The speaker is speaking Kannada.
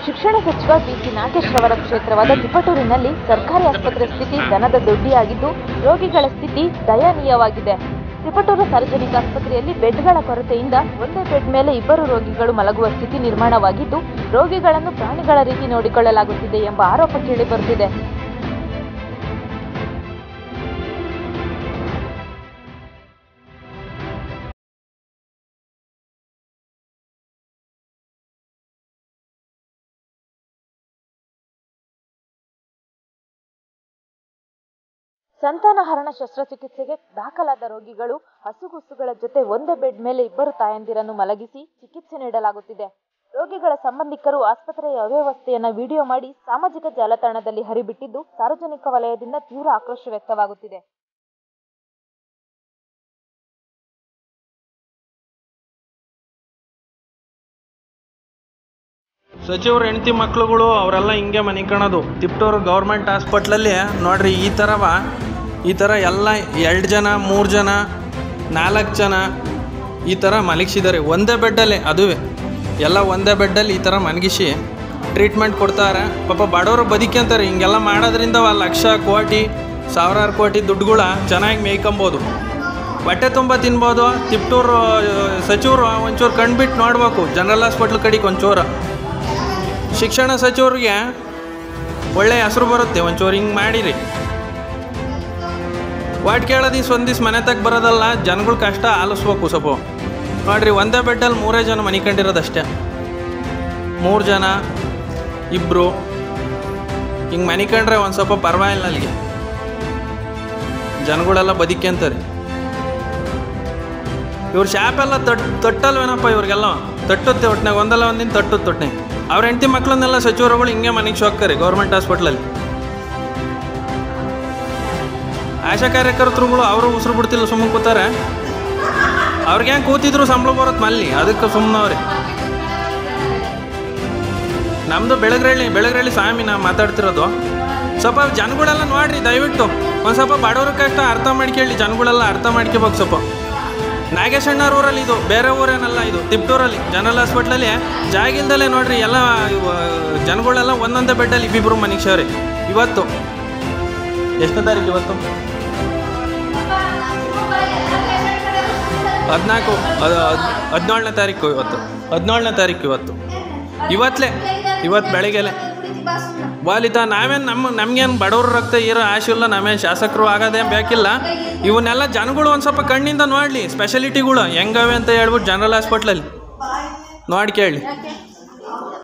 ಶಿಕ್ಷಣ ಸಚಿವ ಬಿಸಿ ನಾಗೇಶ್ ರವರ ಕ್ಷೇತ್ರವಾದ ತಿಪಟೂರಿನಲ್ಲಿ ಸರ್ಕಾರಿ ಆಸ್ಪತ್ರೆ ಸ್ಥಿತಿ ದನದ ದೊಡ್ಡಿಯಾಗಿದ್ದು ರೋಗಿಗಳ ಸ್ಥಿತಿ ದಯನೀಯವಾಗಿದೆ ತಿಪಟೂರು ಸಾರ್ವಜನಿಕ ಆಸ್ಪತ್ರೆಯಲ್ಲಿ ಬೆಡ್ಗಳ ಕೊರತೆಯಿಂದ ಒಂದೇ ಬೆಡ್ ಮೇಲೆ ಇಬ್ಬರು ರೋಗಿಗಳು ಮಲಗುವ ಸ್ಥಿತಿ ನಿರ್ಮಾಣವಾಗಿದ್ದು ರೋಗಿಗಳನ್ನು ಪ್ರಾಣಿಗಳ ರೀತಿ ನೋಡಿಕೊಳ್ಳಲಾಗುತ್ತಿದೆ ಎಂಬ ಆರೋಪ ಕೇಳಿಬರುತ್ತಿದೆ ಸಂತಾನಹರಣ ಶಸ್ತ್ರಚಿಕಿತ್ಸೆಗೆ ದಾಖಲಾದ ರೋಗಿಗಳು ಹಸುಗುಸುಗಳ ಜೊತೆ ಒಂದೇ ಬೆಡ್ ಮೇಲೆ ಇಬ್ಬರು ತಾಯಂದಿರನ್ನು ಮಲಗಿಸಿ ಚಿಕಿತ್ಸೆ ನೀಡಲಾಗುತ್ತಿದೆ ರೋಗಿಗಳ ಸಂಬಂಧಿಕರು ಆಸ್ಪತ್ರೆಯ ಅವ್ಯವಸ್ಥೆಯನ್ನ ವಿಡಿಯೋ ಮಾಡಿ ಸಾಮಾಜಿಕ ಜಾಲತಾಣದಲ್ಲಿ ಹರಿಬಿಟ್ಟಿದ್ದು ಸಾರ್ವಜನಿಕ ವಲಯದಿಂದ ತೀವ್ರ ಆಕ್ರೋಶ ವ್ಯಕ್ತವಾಗುತ್ತಿದೆ ಸಚಿವ್ರ ಹೆಂಡತಿ ಮಕ್ಳುಗಳು ಅವರೆಲ್ಲ ಹಿಂಗೆ ಮನಿಕಣೋದು ತಿಪ್ಟೂರು ಗೌರ್ಮೆಂಟ್ ಹಾಸ್ಪಿಟ್ಲಲ್ಲಿ ನೋಡ್ರಿ ಈ ಥರವ ಈ ಥರ ಎಲ್ಲ ಎರಡು ಜನ ಮೂರು ಜನ ನಾಲ್ಕು ಜನ ಈ ಥರ ಮಲಗಿಸಿದ್ದಾರೆ ಒಂದೇ ಬೆಡ್ಡಲ್ಲಿ ಅದುವೇ ಎಲ್ಲ ಒಂದೇ ಬೆಡ್ಡಲ್ಲಿ ಈ ಥರ ಮಲಗಿಸಿ ಟ್ರೀಟ್ಮೆಂಟ್ ಕೊಡ್ತಾರೆ ಪಾಪ ಬಡವರು ಬದುಕ್ಯಂತಾರೆ ಹಿಂಗೆಲ್ಲ ಮಾಡೋದ್ರಿಂದ ಆ ಲಕ್ಷ ಕೋಟಿ ಸಾವಿರಾರು ಕೋಟಿ ದುಡ್ಡುಗಳ ಚೆನ್ನಾಗಿ ಮೇಯ್ಕೊಬೋದು ಹೊಟ್ಟೆ ತುಂಬ ತಿನ್ಬೋದು ತಿಪ್ಟೂರು ಸಚಿವರು ಒಂಚೂರು ಕಣ್ಬಿಟ್ಟು ನೋಡ್ಬೇಕು ಜನರಲ್ ಹಾಸ್ಪಿಟ್ಲ್ ಕಡೆಗೆ ಒಂಚೂರು ಶಿಕ್ಷಣ ಸಚಿವರಿಗೆ ಒಳ್ಳೆ ಹೆಸರು ಬರುತ್ತೆ ಒಂಚೂರು ಹಿಂಗೆ ಮಾಡಿರಿ ವಾಟ್ ಕೇಳೋದಿಸ್ ಒಂದು ದಿವ್ಸ ಮನೆ ತಗ ಬರೋದಲ್ಲ ಜನಗಳ ಕಷ್ಟ ಆಲಿಸ್ಬೇಕು ಸ್ವಲ್ಪ ನೋಡ್ರಿ ಒಂದೇ ಬೆಡ್ಡಲ್ಲಿ ಮೂರೇ ಜನ ಮನಿಕೊಂಡಿರೋದಷ್ಟೇ ಮೂರು ಜನ ಇಬ್ಬರು ಹಿಂಗೆ ಮನಿಕೊಂಡ್ರೆ ಒಂದು ಸ್ವಲ್ಪ ಪರವಾಗಿಲ್ಲ ಅಲ್ಲಿಗೆ ಜನಗಳೆಲ್ಲ ಬದುಕ್ಯಂತಾರೆ ಇವ್ರ ಶಾಪೆಲ್ಲ ತಟ್ ತಟ್ಟಲ್ವೇನಪ್ಪ ಇವ್ರಿಗೆಲ್ಲ ತಟ್ಟುತ್ತೆ ಒಟ್ಟಿನಾಗ ಒಂದಲ್ಲ ಒಂದಿನ ತಟ್ಟುತ್ತೆ ಒಟ್ಟಿನಾಗ ಅವ್ರ ಹೆಂಡತಿ ಮಕ್ಕಳನ್ನೆಲ್ಲ ಸಚಿವರುಗಳು ಹಿಂಗೆ ಮನೆಗೆ ಹೋಗ್ತಾರೆ ಗೌರ್ಮೆಂಟ್ ಹಾಸ್ಪಿಟ್ಲಲ್ಲಿ ಆಶಾ ಕಾರ್ಯಕರ್ತರುಗಳು ಅವರು ಉಸಿರು ಬಿಡ್ತಿಲ್ಲ ಸುಮ್ಮನೆ ಕೂತಾರೆ ಅವ್ರಿಗೆ ಹೆಂಗೆ ಕೂತಿದ್ರು ಸಂಬಳ ಬರುತ್ತೆ ಮಲ್ಲಿ ಅದಕ್ಕೆ ಸುಮ್ಮನೆ ಅವ್ರೆ ನಮ್ಮದು ಬೆಳಗ್ರಳ್ಳಿ ಬೆಳಗ್ರಳ್ಳಿ ಸ್ವಾಮಿ ನಾ ಮಾತಾಡ್ತಿರೋದು ಸ್ವಲ್ಪ ಜನಗಳೆಲ್ಲ ನೋಡ್ರಿ ದಯವಿಟ್ಟು ಒಂದು ಸ್ವಲ್ಪ ಬಡವ್ರ ಕಷ್ಟ ಅರ್ಥ ಮಾಡ್ಕೊಳ್ಳಿ ಜನಗಳೆಲ್ಲ ಅರ್ಥ ಮಾಡ್ಕೋಬೇಕು ಸ್ವಲ್ಪ ನಾಗೇಶ್ ಅಣ್ಣವ್ರ ಊರಲ್ಲಿ ಇದು ಬೇರೆ ಊರೇನಲ್ಲ ಇದು ತಿಪ್ಟೂರಲ್ಲಿ ಜನರಲ್ ಹಾಸ್ಪಿಟ್ಲಲ್ಲಿ ಜಾಗ ಇಲ್ದಲೇ ನೋಡ್ರಿ ಎಲ್ಲ ಇವ ಜನಗಳೆಲ್ಲ ಒಂದೊಂದೇ ಬೆಡ್ಡಲ್ಲಿ ಇಬ್ಬಿಬ್ರು ಮನುಷ್ಯವ್ರಿ ಇವತ್ತು ಎಷ್ಟನೇ ತಾರೀಕು ಇವತ್ತು ಹದಿನಾಲ್ಕು ಹದಿನೇಳನೇ ತಾರೀಕು ಇವತ್ತು ಹದಿನೇಳನೇ ತಾರೀಕು ಇವತ್ತು ಇವತ್ತಲೇ ಇವತ್ತು ಬೆಳಗ್ಗೆಲೆ ವಾಲಿತ ನಾವೇನು ನಮ್ಮ ನಮ್ಗೇನು ಬಡವ್ರ ರಕ್ತ ಇರೋ ಆಶೆ ಇಲ್ಲ ನಾವೇನು ಶಾಸಕರು ಆಗೋದೇನು ಬೇಕಿಲ್ಲ ಇವನ್ನೆಲ್ಲ ಜನಗಳು ಒಂದು ಸ್ವಲ್ಪ ಕಣ್ಣಿಂದ ನೋಡಲಿ ಸ್ಪೆಷಾಲಿಟಿಗಳು ಹೆಂಗವೆ ಅಂತ ಹೇಳ್ಬಿಟ್ಟು ಜನರಲ್ ಹಾಸ್ಪಿಟ್ಲಲ್ಲಿ ನೋಡಿ ಕೇಳಿ